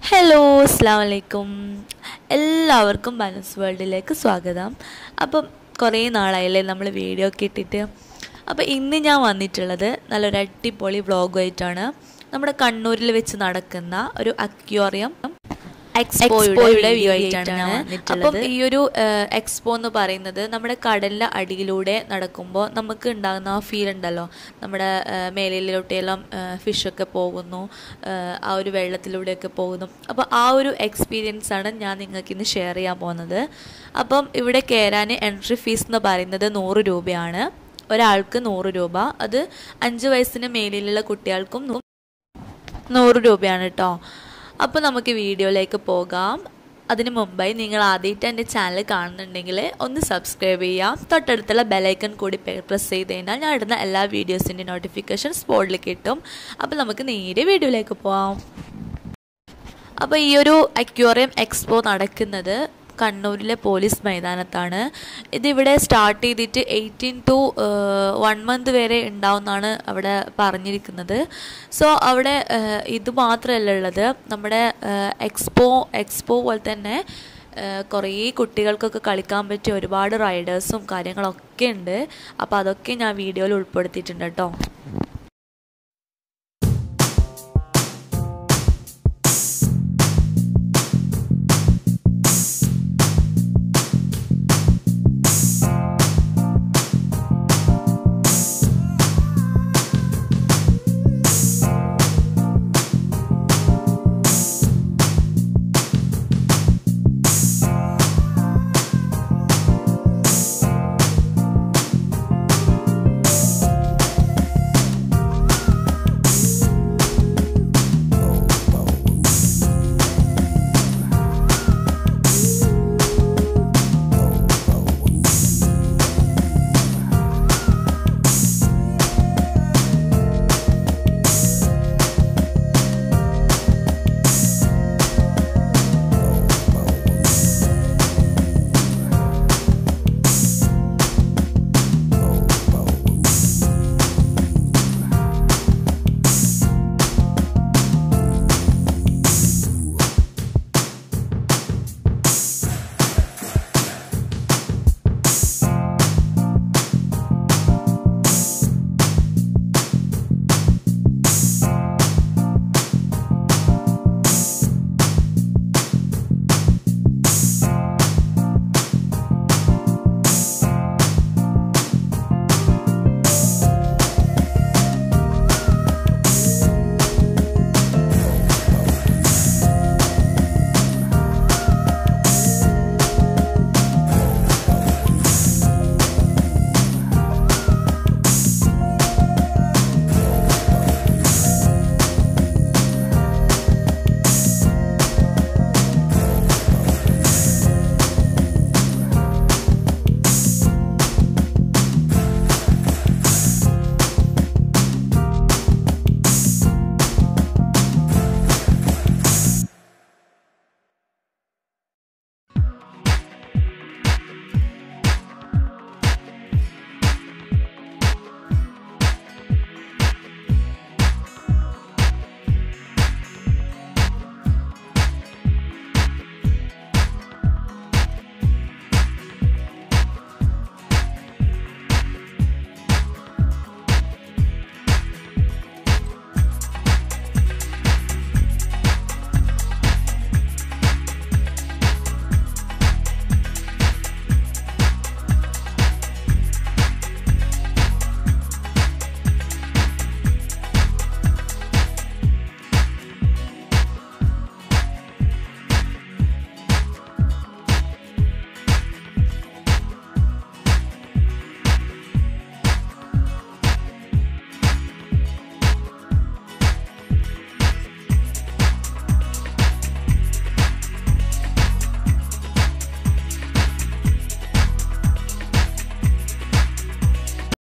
hello അസ്സാം വലൈക്കും എല്ലാവർക്കും ബാലൻസ് വേൾഡിലേക്ക് സ്വാഗതം അപ്പം കുറേ നാളായല്ലേ നമ്മൾ വീഡിയോ ഒക്കെ ഇട്ടിട്ട് അപ്പോൾ ഇന്ന് ഞാൻ വന്നിട്ടുള്ളത് നല്ലൊരു അടിപൊളി വ്ളോഗുമായിട്ടാണ് നമ്മുടെ കണ്ണൂരിൽ വെച്ച് നടക്കുന്ന ഒരു അക്യോറിയം എക്സ്പോയുടെ വ്യൂ ആയിട്ടാണ് ഞാൻ വന്നിട്ടുള്ളത് അപ്പം ഈ ഒരു എക്സ്പോ എന്ന് പറയുന്നത് നമ്മുടെ കടലിൻ്റെ അടിയിലൂടെ നടക്കുമ്പോൾ നമുക്ക് ഉണ്ടാകുന്ന ആ ഫീൽ ഉണ്ടല്ലോ നമ്മുടെ മേലിലോട്ടെല്ലാം ഫിഷൊക്കെ പോകുന്നു ആ ഒരു വെള്ളത്തിലൂടെയൊക്കെ പോകുന്നു അപ്പോൾ ആ ഒരു എക്സ്പീരിയൻസ് ആണ് ഞാൻ നിങ്ങൾക്ക് ഇന്ന് ഷെയർ ചെയ്യാൻ പോകുന്നത് അപ്പം ഇവിടെ കയറാൻ എൻട്രി ഫീസ് എന്ന് പറയുന്നത് നൂറ് രൂപയാണ് ഒരാൾക്ക് നൂറ് രൂപ അത് അഞ്ച് വയസ്സിന് മേലിലുള്ള കുട്ടികൾക്കും നൂറ് രൂപയാണ് കേട്ടോ അപ്പോൾ നമുക്ക് വീഡിയോയിലേക്ക് പോകാം അതിന് മുമ്പായി നിങ്ങൾ ആദ്യമായിട്ട് എൻ്റെ ചാനൽ കാണുന്നുണ്ടെങ്കിൽ ഒന്ന് സബ്സ്ക്രൈബ് ചെയ്യാം തൊട്ടടുത്തുള്ള ബെലൈക്കൺ കൂടി പ്രസ് ചെയ്ത് കഴിഞ്ഞാൽ ഞാൻ ഇടുന്ന എല്ലാ വീഡിയോസിൻ്റെ നോട്ടിഫിക്കേഷൻ സ്പോട്ടിൽ കിട്ടും അപ്പോൾ നമുക്ക് നേരെ വീഡിയോയിലേക്ക് പോവാം അപ്പോൾ ഈ ഒരു അക്യോറിയം എക്സ്പോ നടക്കുന്നത് കണ്ണൂരിലെ പോലീസ് മൈതാനത്താണ് ഇതിവിടെ സ്റ്റാർട്ട് ചെയ്തിട്ട് എയ്റ്റീൻ ടു വൺ മന്ത് വരെ ഉണ്ടാവുമെന്നാണ് അവിടെ പറഞ്ഞിരിക്കുന്നത് സോ അവിടെ ഇത് മാത്രമല്ല ഉള്ളത് നമ്മുടെ എക്സ്പോ എക്സ്പോ പോലെ തന്നെ കുറേ കുട്ടികൾക്കൊക്കെ കളിക്കാൻ പറ്റിയ ഒരുപാട് റൈഡേഴ്സും കാര്യങ്ങളൊക്കെ ഉണ്ട് അപ്പോൾ അതൊക്കെ ഞാൻ വീഡിയോയിൽ ഉൾപ്പെടുത്തിയിട്ടുണ്ട് കേട്ടോ